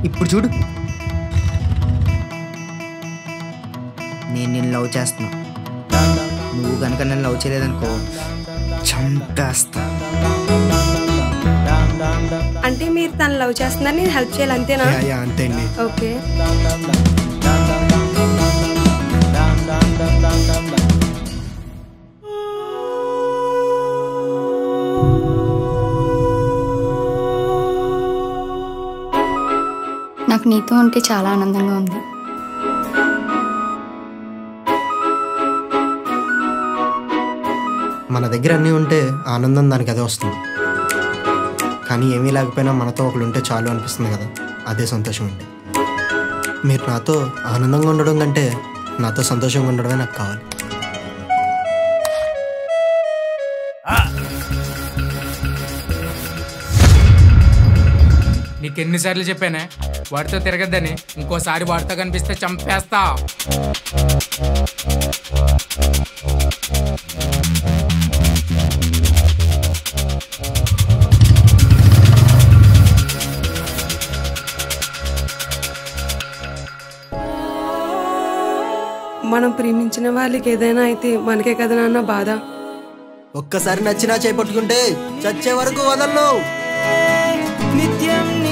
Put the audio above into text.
ఇప్పుడు చూడు నేను నిన్ను లవ్ చేస్తున్నా నువ్వు కనుక నన్ను లవ్ చేయలేదనుకో చంపేస్తా అంటే మీరు తను లవ్ చేస్తున్నారని నేను హెల్ప్ చేయాలి అంతేనా యా, యా, అంతే అండి ఓకే నాకు నీతో ఉంటే చాలా ఆనందంగా ఉంది మన దగ్గర అన్నీ ఉంటే ఆనందం దానికి అదే వస్తుంది కానీ ఏమీ లేకపోయినా మనతో ఒకరు ఉంటే చాలు అనిపిస్తుంది కదా అదే సంతోషం అండి మీరు నాతో ఆనందంగా ఉండడం కంటే నాతో సంతోషంగా ఉండడమే నాకు కావాలి నీకు ఎన్నిసార్లు చెప్పానే వాడితో తిరగద్దని ఇంకోసారి వాడితో కనిపిస్తే చంపేస్తా మనం ప్రేమించిన వాళ్ళకి ఏదైనా అయితే మనకే కదా నాన్న బాధ ఒక్కసారి నచ్చినా చేపట్టుకుంటే చచ్చే వరకు వదలను నిత్యం